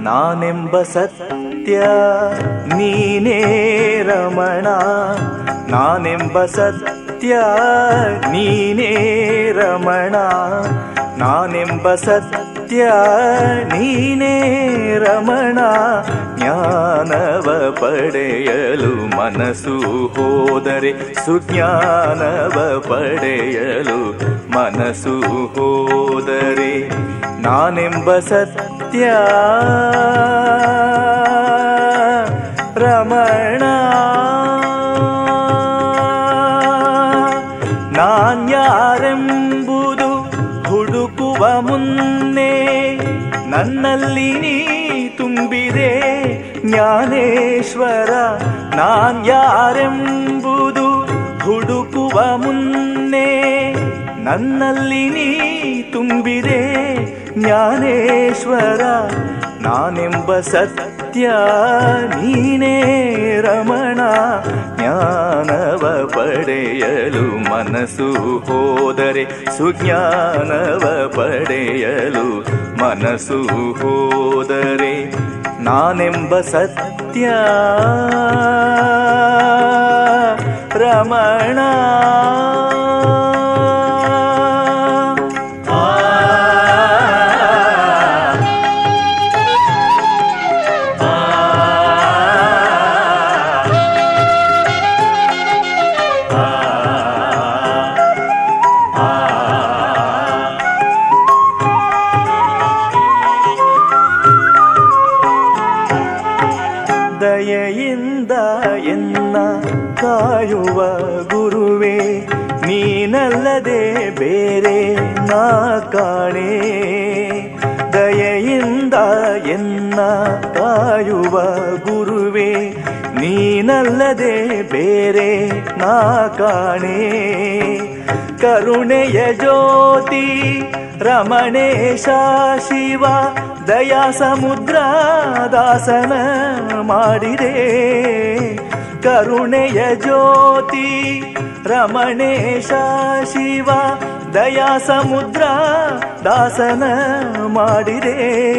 ನಾನೆಂಬ ಸತ್ಯ ನೀನೇ ರಮಣ ನಾನೆಂಬ ಸತ್ಯ ನೀನೇ ರಮಣ ನಾನೆಂಬ ಸತ್ಯ ನೀನೇ ರಮಣ ಜ್ಞಾನವ ಪಡೆಯಲು ಮನಸ್ಸು ಹೋದರೆ ಸುಜ್ಞಾನವ ಪಡೆಯಲು ಮನಸ್ಸು ಹೋದರೆ ನಾನೆಂಬ ಸತ್ಯ ರಮಣ ನಾನ್ಯಾರೆಂಬುದು ಹುಡುಕುವ ಮುನ್ನೆ ನನ್ನಲ್ಲಿ ನೀ ತುಂಬಿದೆ ಜ್ಞಾನೇಶ್ವರ ನಾನ್ಯಾರೆಂಬುದು ಹುಡುಕುವ ಮುನ್ನೆ ನನ್ನಲ್ಲಿ ನೀ ತುಂಬಿದೆ ಜ್ಞಾನೇಶ್ವರ ನಾನೆಂಬ ಸತ್ಯ ನೀನೇ ರಮಣ ಜ್ಞಾನವ ಪಡೆಯಲು ಮನಸ್ಸು ಹೋದರೆ ಸುಜ್ಞಾನವ ಪಡೆಯಲು ಮನಸ್ಸು ಹೋದರೆ ನಾನೆಂಬ ಸತ್ಯ ರಮಣ ದಯೆಯಿಂದ ಎನ್ನ ಕಾಯುವ ಗುರುವೇ ನೀನಲ್ಲದೆ ಬೇರೆ ನಾ ಕಾಣೆ ದಯೆಯಿಂದ ಎನ್ನ ಕಾಯುವ ಗುರುವೇ ನೀನಲ್ಲದೆ ಬೇರೆ ನಾ ಕಾಣೆ ಕರುಣೆಯ ಜ್ಯೋತಿ ರಮಣೇಶ ಶಿವ ದಯಾ ಸಮುದ್ರ ದಾಸನ ಮಾಡಿದೆ ಕರುಣೆಯ ಜ್ಯೋತಿ ರಮಣೇಶ ಶಿವ ದಯಾ ಸಮುದ್ರ ದಾಸನ ಮಾಡಿದೆ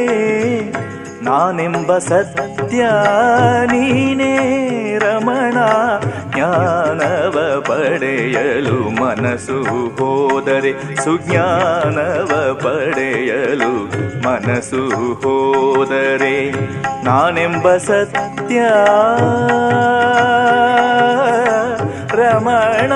ನಾನೆಂಬ ಸತ್ಯ ನೀನೇ ರಮಣ ಜ್ಞಾನವ ಪಡೆಯಲು ಮನಸ್ಸು ಹೋದರೆ ಸುಜ್ಞಾನವ ಪಡೆಯಲು ಮನಸ್ಸು ಹೋದರೆ ನಾನೆಂಬ ಸತ್ಯ ರಮಣ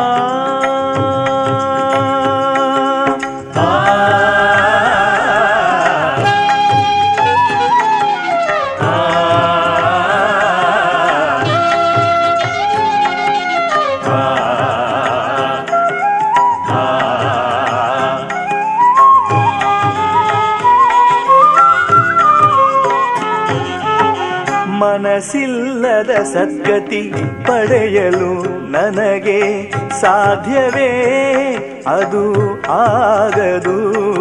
ಮನಸ್ಸಿಲ್ಲದ ಸದ್ಗತಿ ಪಡೆಯಲು ನನಗೆ ಸಾಧ್ಯವೇ ಅದು ಆಗದು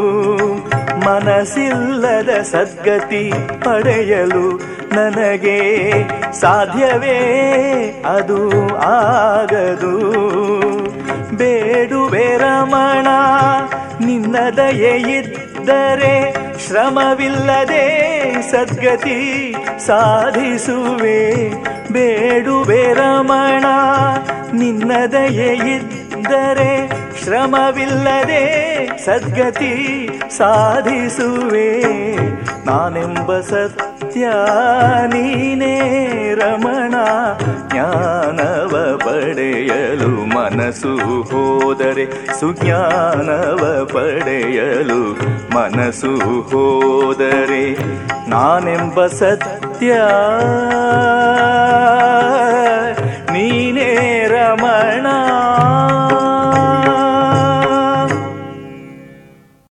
ಮನಸ್ಸಿಲ್ಲದ ಸದ್ಗತಿ ಪಡೆಯಲು ನನಗೆ ಸಾಧ್ಯವೇ ಅದು ಆಗದು ಬೇಡುವೆ ರಮಣ ನಿನ್ನ ದಯೆ ಇದ್ದರೆ ಶ್ರಮವಿಲ್ಲದೆ ಸದ್ಗತಿ ಸಾಧಿಸುವೆ ಬೇಡುವೆ ರಮಣ ನಿನ್ನ ದಯೆ ಇದ್ದರೆ ಶ್ರಮವಿಲ್ಲದೆ ಸದ್ಗತಿ ಸಾಧಿಸುವೆ ನಾನೆಂಬ ಸತ್ಯ ನೀನೇ ರಮಣ ಜ್ಞಾನವ ಪಡೆಯಲು ಮನಸ್ಸು ಹೋದರೆ ಸುಜ್ಞಾನವ ಪಡೆಯಲು ಮನಸ್ಸು ಹೋದರೆ ನಾನೆಂಬ ಸತ್ಯ ನೀನೇ ರಮಣ